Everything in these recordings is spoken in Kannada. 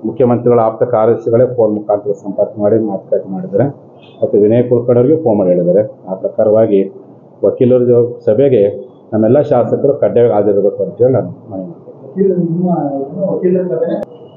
ಮುಖ್ಯಮಂತ್ರಿಗಳ ಆಪ್ತ ಕಾರ್ಯದರ್ಶಿಗಳೇ ಫೋನ್ ಮುಖಾಂತರ ಸಂಪರ್ಕ ಮಾಡಿ ಮಾತುಕತೆ ಮಾಡಿದ್ದಾರೆ ಮತ್ತು ವಿನಯ್ ಕುಲಕರ್ಣಿಯವರಿಗೆ ಫೋನ್ ಮಾಡಿ ಹೇಳಿದ್ದಾರೆ ಆ ಪ್ರಕಾರವಾಗಿ ವಕೀಲರ ಜೊ- ಸಭೆಗೆ ನಮ್ಮೆಲ್ಲ ಶಾಸಕರು ಕಡ್ಡಾಯವಾಗಿ ಹಾಜರಿರಬೇಕು ಅಂತೇಳಿ ನಾನು ಮನವಿ ಮಾಡ್ತೀನಿ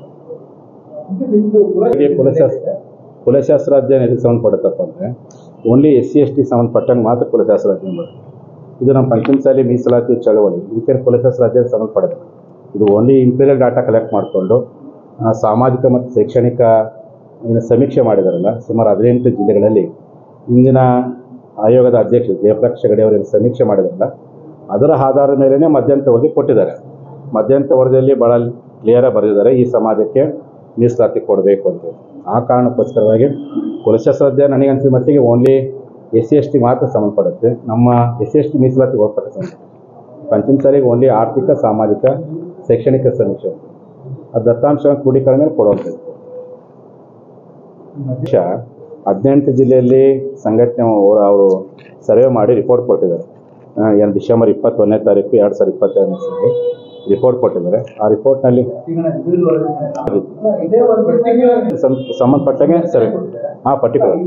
ಹಾಗೆ ಕುಲಶಾಸ್ತ್ರ ಕುಲಶಾಸ್ತ್ರ ಅಧ್ಯಯನ ಇದಕ್ಕೆ ಸಂಬಂಧಪಡುತ್ತಪ್ಪ ಅಂದರೆ only S C S T ಸಂಬಂಧಪಟ್ಟಂಗೆ ಮಾತ್ರ ಕುಲಶಾಸ್ತ್ರ ಅಧ್ಯಯನ ಬರುತ್ತೆ ಇದು ನಮ್ಮ ಪಂಚಮಸಾಲಿ ಮೀಸಲಾತಿ ಚಳವಳಿ ಇದಕ್ಕೆ ಕುಲಶಾಸ್ತ್ರ ಅಧ್ಯಯನ ಸಂಬಂಧಪಡುತ್ತೆ ಇದು ಓನ್ಲಿ ಇಂಪೀರಿಯಲ್ ಡಾಟಾ ಕಲೆಕ್ಟ್ ಮಾಡಿಕೊಂಡು ಆ, ಸಾಮಾಜಿಕ ಮತ್ತು ಶೈಕ್ಷಣಿಕ ಏನು ಸಮೀಕ್ಷೆ ಮಾಡಿದಾರಲ್ಲ ಸುಮಾರು ಹದಿನೆಂಟು ಜಿಲ್ಲೆಗಳಲ್ಲಿ ಇಂದಿನ ಆಯೋಗದ ಅಧ್ಯಕ್ಷ ಜಯಪ್ರಕಾಶ್ ಹೆಗಡೆ ಅವರು ಏನು ಸಮೀಕ್ಷೆ ಮಾಡಿದಾರಲ್ಲ ಅದರ ಆಧಾರದ ಮೇಲೇ ಮಧ್ಯಂತರ ವರದಿ ಕೊಟ್ಟಿದ್ದಾರೆ ಮಧ್ಯಂತರ ವರದಿಯಲ್ಲಿ ಭಾಳ ಕ್ಲಿಯರಾಗಿ ಬರೆದಿದ್ದಾರೆ ಈ ಸಮಾಜಕ್ಕೆ ಮೀಸಲಾತಿ ಕೊಡಬೇಕು ಅಂತ ಆ ಕಾರಣಕ್ಕೋಸ್ಕರವಾಗಿ ಕುಲಶಾಸ್ತ್ರ ಅಧ್ಯಯನ ನನಗನ್ಸಿದ ಮಟ್ಟಿಗೆ only S C S T ಮಾತ್ರ ಸಂಬಂಧಪಡುತ್ತೆ ನಮ್ಮ ಎಸ್ ಸಿ ಎಸ್ ಟಿ ಮೀಸಲಾತಿ ಒಳಪಟ್ಟ ಸಂಬಂಧ ಪಂಚಮ ಸಾರಿಗೆ ಓನ್ಲಿ ಆರ್ಥಿಕ ಸಾಮಾಜಿಕ ಶೈಕ್ಷಣಿಕ ಸಮೀಕ್ಷೆ ಆ ದತ್ತಾಂಶವನ್ನು ಕ್ರೋಢೀಕರಣ ಮೇಲೆ ಕೊಡುವಂಥದ್ದು ದೇಶ ಹದಿನೆಂಟು ಜಿಲ್ಲೆಯಲ್ಲಿ ಸಂಘಟನೆ ಅವರು ಅವರು ಸರ್ವೆ ಮಾಡಿ ರಿಪೋರ್ಟ್ ಕೊಟ್ಟಿದ್ದಾರೆ ಆ, ಏನು ಡಿಸೆಂಬರ್ ಇಪ್ಪತ್ತೊಂದನೇ ತಾರೀಕು ಎರಡು ಸಾವಿರದ ಇಪ್ಪತ್ತೆರಡನೇ ಸಾರಿ ರಿಪೋರ್ಟ್ ಕೊಟ್ಟಿದ್ದಾರೆ ಆ ರಿಪೋರ್ಟ್ನಲ್ಲಿ ಸಂ- ಸಂಬಂಧಪಟ್ಟಂಗೆ ಸರ್ವೆ ಹಾಂ ಪರ್ಟಿಕ್ಯುಲರ್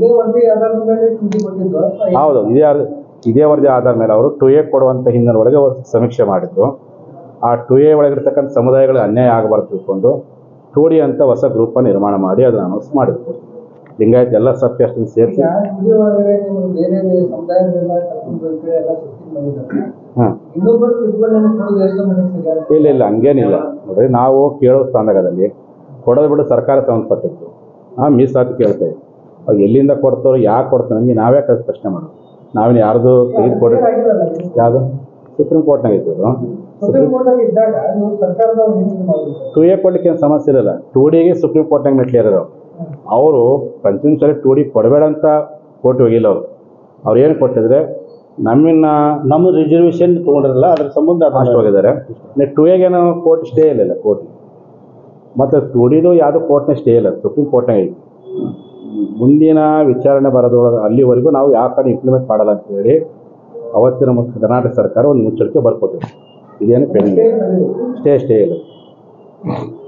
ಹೌದು ಇದೇ ಆರ್- ಇದೇ ವರದಿ ಆಧಾರ ಮೇಲೆ ಅವರು ಟು ಎ ಕೊಡುವಂಥ ಹಿನ್ನೆಲೆ ಒಳಗೆ ಅವರು ಸಮೀಕ್ಷೆ ಮಾಡಿದ್ರು ಆ ಟು ಎ ಒಳಗಿರ್ತಕ್ಕಂಥ ಸಮುದಾಯಗಳಿಗೆ ಅನ್ಯಾಯ ಆಗಬಾರ್ದು ತಿಳ್ಕೊಂಡು ಟು ಡಿ ಅಂತ ಹೊಸ ಗ್ರೂಪನ್ನು ನಿರ್ಮಾಣ ಮಾಡಿ ಅದನ್ನು ಅನೌನ್ಸ್ ಮಾಡಿದ್ರು ಲಿಂಗಾಯತ್ ಎಲ್ಲ ಸಬ್ ಕ್ಯಾಸ್ಟನ್ನು ಸೇರಿಸಿ ಬೇರೆ ಸಮುದಾಯದೆಲ್ಲ ಕರ್ಕೊಂಡು ಹೋಗಿ ಕಡೆ ಎಲ್ಲ ಶಿಫ್ಟಿಂಗ್ ಮಾಡಿದ್ದಾರೆ ಹಾಂ ಇನ್ನೊಬ್ಬರು ಕಿತ್ಕೊಂಡು ಕೊಡೋದು ಎಷ್ಟು ಮಟ್ಟಿಗೆ ಸಿಗಲ್ಲ ಇಲ್ಲ ಇಲ್ಲ ಹಂಗೇನಿಲ್ಲ ನೋಡ್ರಿ ನಾವು ಕೇಳೋ ಸ್ಥಾನದಲ್ಲಿ ಕೊಡೋದು ಬಿಡು ಸರ್ಕಾರ ಸಂಬಂಧಪಟ್ಟಿದ್ದು ಹಾಂ ಮೀಸಲಾತಿ ಕೇಳ್ತೇವೆ ಅವ್ರು ಎಲ್ಲಿಂದ ಕೊಡ್ತಾರೋ ಯಾಕೆ ಕೊಡ್ತಾರೆ ನಮಗೆ ನಾವೇ ಕರೆದು ಪ್ರಶ್ನೆ ಮಾಡೋದು ನಾವೇನು ಯಾರ್ದು ತೆಗೆದುಕೊಡ್ರಿ ಆಗಿರಲ್ಲ ಯಾವುದು ಸುಪ್ರೀಂ ಕೋರ್ಟ್ನಾಗ ಇದ್ದು ಸುಪ್ರೀಂ ಕೋರ್ಟ್ ಅಲ್ಲಿ ಇದ್ದಾಗ ನೀವು ಸರ್ಕಾರದವ್ರು ಏನು ಮಾಡಬೇಕು ಟು ಎ ಕೊಡ್ಲಿಕ್ಕೆ ಏನು ಸಮಸ್ಯೆ ಇರಲ್ಲ ಟು ಡಿಗೆ ಸುಪ್ರೀಂ ಕೋರ್ಟ್ನಾಗ ಮೆಟ್ಲಿಯರ್ ಅವರು ಪಂಚಮಸಾಲಿ ಟು ಡಿ ಕೊಡಬೇಡ ಅಂತ ಕೋರ್ಟ್ ಹೋಗಿಲ್ಲ ಅವರು ಅವ್ರು ಏನು ಕೊಟ್ಟಿದ್ರೆ ನಮ್ಮನ್ನ ನಮ್ಮ ರಿಸರ್ವೇಶನ್ ತೊಗೊಂಡಿರಲ್ಲ ಅದ್ರ ಸಂಬಂಧ ಅಷ್ಟು ಹೋಗಿದ್ದಾರೆ ಟು ಎಗೇನು ಕೋರ್ಟ್ ಸ್ಟೇ ಇಲ್ಲ ಕೋರ್ಟ್ ಮತ್ತು ಟು ಡಿದು ಯಾವುದೋ ಕೋರ್ಟ್ನ ಸ್ಟೇ ಇಲ್ಲ ಸುಪ್ರೀಂ ಕೋರ್ಟ್ನಾಗ ಐತಿ ಮುಂದಿನ ವಿಚಾರಣೆ ಬರೋದ್ರೊಳಗೆ ಅಲ್ಲಿವರೆಗೂ ನಾವು ಯಾವ ಕಡೆ ಇಂಪ್ಲಿಮೆಂಟ್ ಮಾಡಲ್ಲ ಅಂತ ಹೇಳಿ ಅವತ್ತಿನ ಮುಖ್ಯ ಕರ್ನಾಟಕ ಸರ್ಕಾರ ಒಂದು ಮುಚ್ಚಳಿಕೆ ಬರ್ಕೊಟ್ಟಿದೆ ಇದೇನು ಪೆಂಡಿಂಗ್ ಸ್ಟೇ ಸ್ಟೇ ಇಲ್ಲ